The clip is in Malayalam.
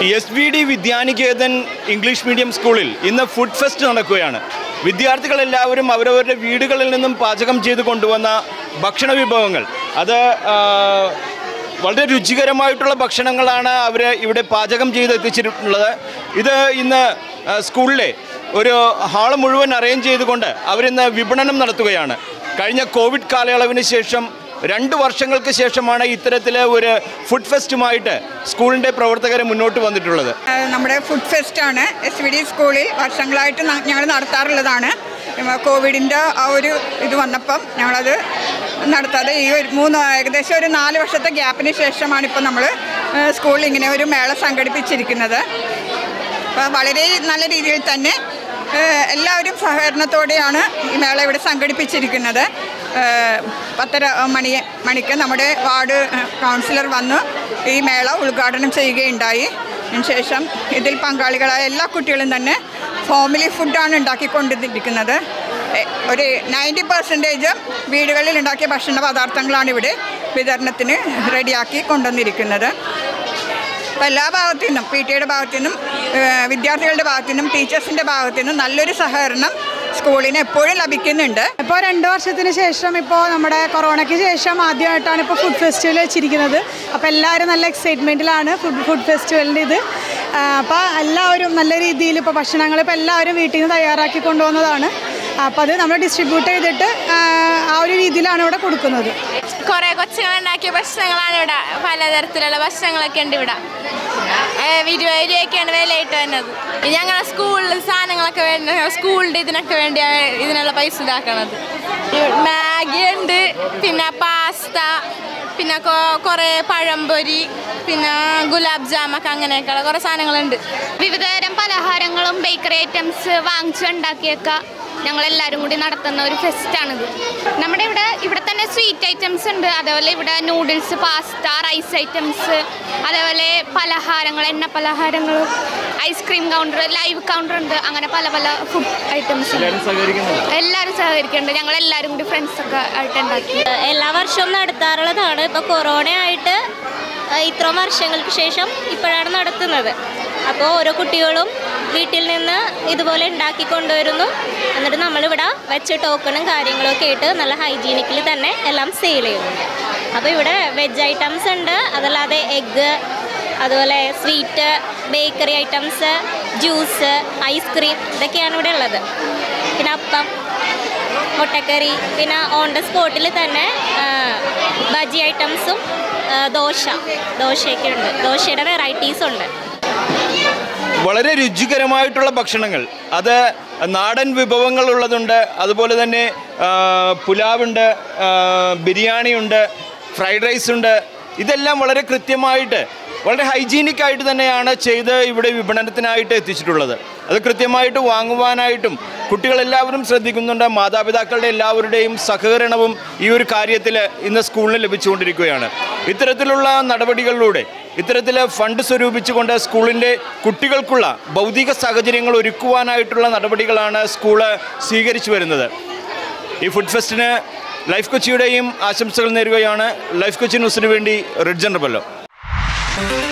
S V D Vidyanikethan English medium സ്കൂളിൽ ഇന്ന് ഫുഡ് ഫെസ്റ്റ് നടക്കുകയാണ് വിദ്യാർത്ഥികളെല്ലാവരും അവരവരുടെ വീടുകളിൽ നിന്നും പാചകം ചെയ്ത് കൊണ്ടുവന്ന ഭക്ഷണ വിഭവങ്ങൾ അത് ആ, വളരെ രുചികരമായിട്ടുള്ള ഭക്ഷണങ്ങളാണ് അവർ ഇവിടെ പാചകം ചെയ്ത് എത്തിച്ചിട്ടുള്ളത് ഇത് ഇന്ന് ആ, സ്കൂളിലെ ഒരു ഹാൾ മുഴുവൻ അറേഞ്ച് ചെയ്തുകൊണ്ട് അവരിന്ന് വിപണനം നടത്തുകയാണ് കഴിഞ്ഞ കോവിഡ് കാലയളവിന് ശേഷം രണ്ട് വർഷങ്ങൾക്ക് ശേഷമാണ് ഇത്തരത്തിൽ ഒരു ഫുഡ് ഫെസ്റ്റുമായിട്ട് സ്കൂളിൻ്റെ പ്രവർത്തകർ മുന്നോട്ട് വന്നിട്ടുള്ളത് ആ, നമ്മുടെ ഫുഡ് ഫെസ്റ്റ് ആണ് എസ് വി ഡി സ്കൂളിൽ വർഷങ്ങളായിട്ട് ന- ഞങ്ങൾ നടത്താറുള്ളതാണ് ഉം, കോവിഡിൻ്റെ ആ ഒരു ഇത് വന്നപ്പം ഞങ്ങളത് നടത്താതെ ഈ ഒരു മൂന്ന് ഏകദേശം ഒരു നാല് വർഷത്തെ ഗ്യാപ്പിന് ശേഷമാണ് ഇപ്പോൾ നമ്മൾ സ്കൂളിൽ ഇങ്ങനെ ഒരു മേള സംഘടിപ്പിച്ചിരിക്കുന്നത് അപ്പോൾ വളരെ നല്ല രീതിയിൽ തന്നെ ഏഹ്, എല്ലാവരും സഹകരണത്തോടെയാണ് ഈ മേള ഇവിടെ സംഘടിപ്പിച്ചിരിക്കുന്നത് ഏഹ്, പത്തര മണി മണിക്ക് നമ്മുടെ വാർഡ് ഏഹ്, കൗൺസിലർ വന്ന് ഈ മേള ഉദ്ഘാടനം ചെയ്യുകയുണ്ടായി അതിനുശേഷം ഇതിൽ പങ്കാളികളായ എല്ലാ കുട്ടികളും തന്നെ ഫാമിലി ഫുഡാണ് ഉണ്ടാക്കിക്കൊണ്ടിരിക്കുന്നത് എ- ഒരു നയൻറ്റി പെർസെൻറ്റേജ് വീടുകളിൽ ഉണ്ടാക്കിയ ഭക്ഷണ പദാർത്ഥങ്ങളാണ് ഇവിടെ വിതരണത്തിന് റെഡിയാക്കി കൊണ്ടുവന്നിരിക്കുന്നത് അപ്പോൾ എല്ലാ ഭാഗത്തു നിന്നും പി ടിയുടെ ഭാഗത്തു നിന്നും ഏഹ്, വിദ്യാർത്ഥികളുടെ ഭാഗത്തു നിന്നും ടീച്ചേഴ്സിൻ്റെ ഭാഗത്തു നിന്നും നല്ലൊരു സഹകരണം സ്കൂളിന് എപ്പോഴും ലഭിക്കുന്നുണ്ട് ഇപ്പോൾ രണ്ട് വർഷത്തിന് ശേഷം ഇപ്പോൾ നമ്മുടെ കൊറോണയ്ക്ക് ശേഷം ആദ്യമായിട്ടാണ് ഇപ്പോൾ ഫുഡ് ഫെസ്റ്റിവൽ വെച്ചിരിക്കുന്നത് അപ്പോൾ എല്ലാവരും നല്ല എക്സൈറ്റ്മെൻറ്റിലാണ് ഫുഡ് ഫുഡ് ഫെസ്റ്റിവലിൻ്റെ ഇത് അപ്പോൾ എല്ലാവരും നല്ല രീതിയിൽ ഇപ്പോൾ ഭക്ഷണങ്ങൾ ഇപ്പോൾ എല്ലാവരും വീട്ടിൽ നിന്ന് തയ്യാറാക്കി കൊണ്ടുവന്നതാണ് അപ്പോൾ അത് നമ്മൾ ഡിസ്ട്രിബ്യൂട്ട് ചെയ്തിട്ട് ആ, ആ ഒരു രീതിയിലാണ് ഇവിടെ കൊടുക്കുന്നത് കുറെ കൊച്ചുങ്ങൾ ഉണ്ടാക്കിയ ഭക്ഷണങ്ങളാണ് ഇവിടെ പലതരത്തിലുള്ള ഭക്ഷണങ്ങളൊക്കെ ഉണ്ട് ഇവിടെ ഏഹ് ഇരുപത് രൂപയൊക്കെയാണ് വിലയിട്ട് വരുന്നത് ഞങ്ങളുടെ സ്കൂളിൽ സാധനങ്ങളൊക്കെ വേണ്ട സ്കൂളിൻ്റെ ഇതിനൊക്കെ വേണ്ടിയാണ് ഇതിനുള്ള പൈസ ഇതാക്കണത് മാഗി ഉണ്ട് പിന്നെ പാസ്ത പിന്നെ കൊ- കുറേ പഴംപൊരി പിന്നെ ഗുലാബ് ജാമൊക്കെ അങ്ങനെയൊക്കെയുള്ള കുറേ സാധനങ്ങളുണ്ട് വിവിധതരം പലഹാരങ്ങളും ബേക്കറി ഐറ്റംസ് വാങ്ങിച്ചുണ്ടാക്കിയൊക്കെ ഞങ്ങളെല്ലാവരും കൂടി നടത്തുന്ന ഒരു ഫെസ്റ്റാണിത് നമ്മുടെ ഇവിടെ ഇവിടെ തന്നെ സ്വീറ്റ് ഐറ്റംസ് ഉണ്ട് അതേപോലെ ഇവിടെ നൂഡിൽസ് പാസ്ത റൈസ് ഐറ്റംസ് അതേപോലെ പലഹാരങ്ങൾ എണ്ണ പലഹാരങ്ങൾ ഐസ്ക്രീം കൗണ്ടർ ലൈവ് കൗണ്ടർ ഉണ്ട് അങ്ങനെ പല പല ഫുഡ് ഐറ്റംസ് എല്ലാവരും സഹകരിക്കുന്നുണ്ട് ഞങ്ങൾ എല്ലാവരും കൂടി ഫ്രണ്ട്സൊക്കെ ആയിട്ട് ഉണ്ടാക്കി എല്ലാ വർഷവും നടത്താറുള്ളതാണ് ഇപ്പോൾ കൊറോണ ആയിട്ട് ഏഹ്, ഇത്രയും വർഷങ്ങൾക്ക് ശേഷം ഇപ്പോഴാണ് നടത്തുന്നത് അപ്പോൾ ഓരോ കുട്ടികളും വീട്ടിൽ നിന്ന് ഇതുപോലെ ഉണ്ടാക്കി കൊണ്ടുവരുന്നു എന്നിട്ട് നമ്മളിവിടെ വെച്ച് ടോക്കണും കാര്യങ്ങളും ഒക്കെ ഇട്ട് നല്ല ഹൈജീനിക്കിൽ തന്നെ എല്ലാം സെയിൽ ചെയ്യുന്നു അപ്പോൾ ഇവിടെ വെജ് ഐറ്റംസ് ഉണ്ട് അതല്ലാതെ എഗ്ഗ് അതുപോലെ sweet bakery items juice ice cream ഇതൊക്കെയാണ് ഇവിടെ ഉള്ളത് പിന്നെ അപ്പം മുട്ടക്കറി പിന്നെ ഓൺ ദ സ്പോട്ടിൽ തന്നെ ആ, ബജി ഐറ്റംസും ആ, ദോശ ദോശയൊക്കെ ഉണ്ട് ദോശയുടെ വെറൈറ്റീസ് ഉണ്ട് വളരെ രുചികരമായിട്ടുള്ള ഭക്ഷണങ്ങൾ അത് നാടൻ വിഭവങ്ങൾ ഉള്ളതുണ്ട് അതുപോലെ തന്നെ ആ, പുലാവുണ്ട് ആ, ബിരിയാണിയുണ്ട് ഫ്രൈഡ് റൈസ് ഉണ്ട് ഇതെല്ലാം വളരെ കൃത്യമായിട്ട് വളരെ ഹൈജീനിക് ആയിട്ട് തന്നെയാണ് ചെയ്ത് ഇവിടെ വിപണനത്തിനായിട്ട് എത്തിച്ചിട്ടുള്ളത് അത് കൃത്യമായിട്ട് വാങ്ങുവാനായിട്ടും കുട്ടികളെല്ലാവരും ശ്രദ്ധിക്കുന്നുണ്ട് മാതാപിതാക്കളുടെ എല്ലാവരുടെയും സഹകരണവും ഈ ഒരു കാര്യത്തിൽ ഇന്ന് സ്കൂളിന് ലഭിച്ചുകൊണ്ടിരിക്കുകയാണ് ഇത്തരത്തിലുള്ള നടപടികളിലൂടെ ഇത്തരത്തിൽ ഫണ്ട് സ്വരൂപിച്ചുകൊണ്ട് സ്കൂളിൻ്റെ കുട്ടികൾക്കുള്ള ഭൗതിക സാഹചര്യങ്ങൾ ഒരുക്കുവാനായിട്ടുള്ള നടപടികളാണ് സ്കൂള് സ്വീകരിച്ചു വരുന്നത് ഈ ഫുഡ് ഫെസ്റ്റിന് ലൈഫ് കൊച്ചിയുടെയും ആശംസകൾ നേരുകയാണ് ലൈഫ് കൊച്ചി ന്യൂസിന് വേണ്ടി റിഡ്ജൻ റബല്ലോ